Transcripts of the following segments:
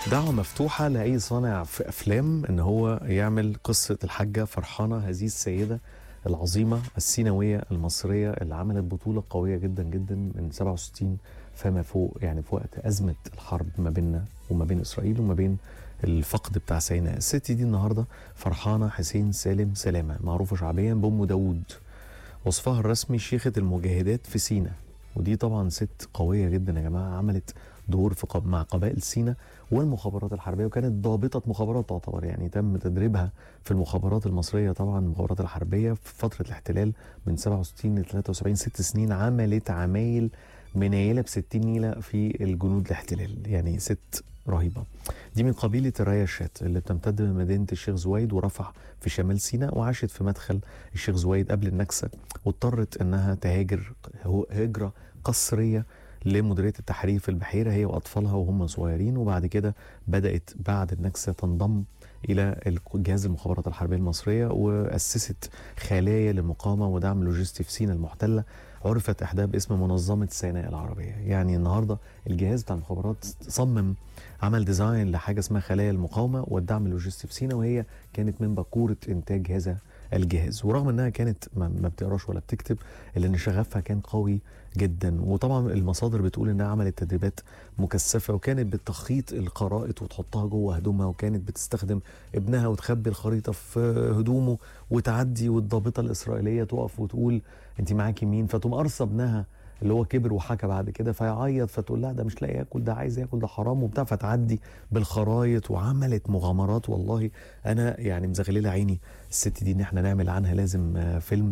دعوة مفتوحة لأي صانع في أفلام إن هو يعمل قصة الحاجة فرحانة هذه السيدة العظيمة السيناوية المصرية اللي عملت بطولة قوية جدا جدا من 67 فما فوق يعني في وقت أزمة الحرب ما بيننا وما بين إسرائيل وما بين الفقد بتاع سيناء الست دي النهاردة فرحانة حسين سالم سلامة معروفة شعبيا بأم داوود وصفها الرسمي شيخة المجاهدات في سينا ودي طبعا ست قوية جدا يا جماعة عملت دور في قب... مع قبائل سينا والمخابرات الحربية وكانت ضابطة مخابرات تعتبر يعني تم تدريبها في المخابرات المصرية طبعا المخابرات الحربية في فترة الاحتلال من 67 ل 73 ست سنين عملت عمايل منيلة ب 60 نيلة في الجنود الاحتلال يعني ست رهيبة دي من قبيلة الرياشات اللي بتمتد من مدينة الشيخ زويد ورفح في شمال سيناء وعاشت في مدخل الشيخ زويد قبل النكسة واضطرت انها تهاجر هجرة قسرية لمديريه التحرير في البحيره هي واطفالها وهم صغيرين وبعد كده بدات بعد النكسه تنضم الى جهاز المخابرات الحربيه المصريه واسست خلايا للمقاومه ودعم لوجستي في سيناء المحتله عرفت احداها باسم منظمه سيناء العربيه يعني النهارده الجهاز بتاع المخابرات صمم عمل ديزاين لحاجه اسمها خلايا المقاومه والدعم اللوجستي في سيناء وهي كانت من باكوره انتاج هذا الجهاز ورغم انها كانت ما بتقراش ولا بتكتب الا ان شغفها كان قوي جدا وطبعا المصادر بتقول انها عملت تدريبات مكثفه وكانت بتخيط الخرائط وتحطها جوه هدومها وكانت بتستخدم ابنها وتخبي الخريطه في هدومه وتعدي والضابطه الاسرائيليه تقف وتقول انت معاكي مين فتقوم قرصه ابنها اللي هو كبر وحكى بعد كده فيعيط فتقول لها ده مش لاقي ياكل ده عايز ياكل ده حرام وبتاع فتعدي بالخرايط وعملت مغامرات والله انا يعني مزغلله عيني الست دي ان احنا نعمل عنها لازم فيلم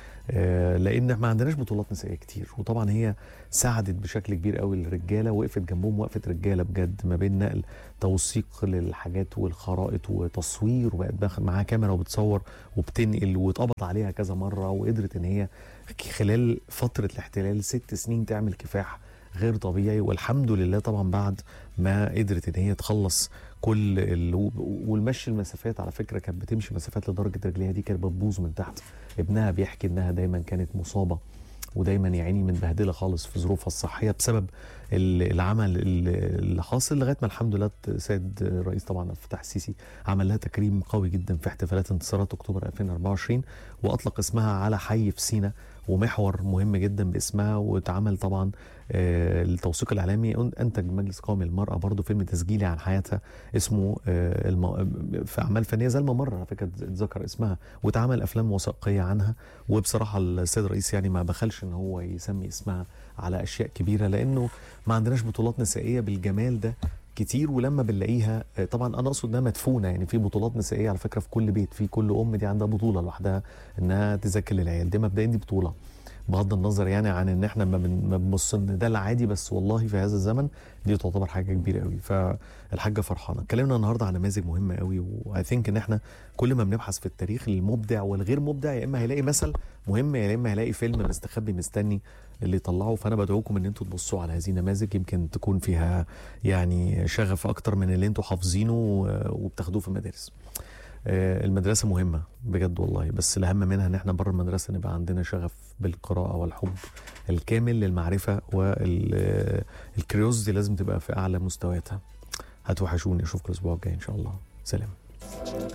لان ما عندناش بطولات نسائيه كتير وطبعا هي ساعدت بشكل كبير قوي الرجاله وقفت جنبهم وقفه رجاله بجد ما بين نقل توثيق للحاجات والخرائط وتصوير وبقت معاها كاميرا وبتصور وبتنقل واتقبض عليها كذا مره وقدرت ان هي خلال فتره الاحتلال ست سنين تعمل كفاح غير طبيعي والحمد لله طبعا بعد ما قدرت ان هي تخلص كل ال... والمشي المسافات على فكره كانت بتمشي مسافات لدرجه رجليها دي كانت بتبوظ من تحت ابنها بيحكي انها دايما كانت مصابه ودايما يا عيني متبهدله خالص في ظروفها الصحيه بسبب العمل اللي حاصل لغايه ما الحمد لله سيد الرئيس طبعا الفتاح السيسي عمل لها تكريم قوي جدا في احتفالات انتصارات اكتوبر 2024 واطلق اسمها على حي في سينا ومحور مهم جدا باسمها واتعمل طبعا آه التوثيق الاعلامي انتج مجلس قومي للمراه برضه فيلم تسجيلي عن حياتها اسمه آه الم... في اعمال فنيه زي الممر على فكره اتذكر اسمها واتعمل افلام وثائقيه عنها وبصراحه السيد الرئيس يعني ما بخلش ان هو يسمي اسمها على اشياء كبيره لانه ما عندناش بطولات نسائيه بالجمال ده كتير ولما بنلاقيها طبعا انا اقصد انها مدفونه يعني في بطولات نسائيه على فكره في كل بيت في كل ام دي عندها بطوله لوحدها انها تذاكر للعيال دي مبدئيا دي بطوله بغض النظر يعني عن ان احنا ما بنبص ان ده العادي بس والله في هذا الزمن دي تعتبر حاجه كبيره قوي فالحاجه فرحانه اتكلمنا النهارده عن نماذج مهمه قوي واي ثينك ان احنا كل ما بنبحث في التاريخ المبدع والغير مبدع يا اما هيلاقي مثل مهم يا اما هيلاقي فيلم مستخبي مستني اللي يطلعه فانا بدعوكم ان انتوا تبصوا على هذه النماذج يمكن تكون فيها يعني شغف اكتر من اللي انتوا حافظينه وبتاخدوه في المدارس المدرسة مهمة بجد والله بس الأهم منها إن إحنا بره المدرسة نبقى عندنا شغف بالقراءة والحب الكامل للمعرفة والكريوزيتي لازم تبقى في أعلى مستوياتها هتوحشوني أشوفكم الأسبوع الجاي إن شاء الله سلام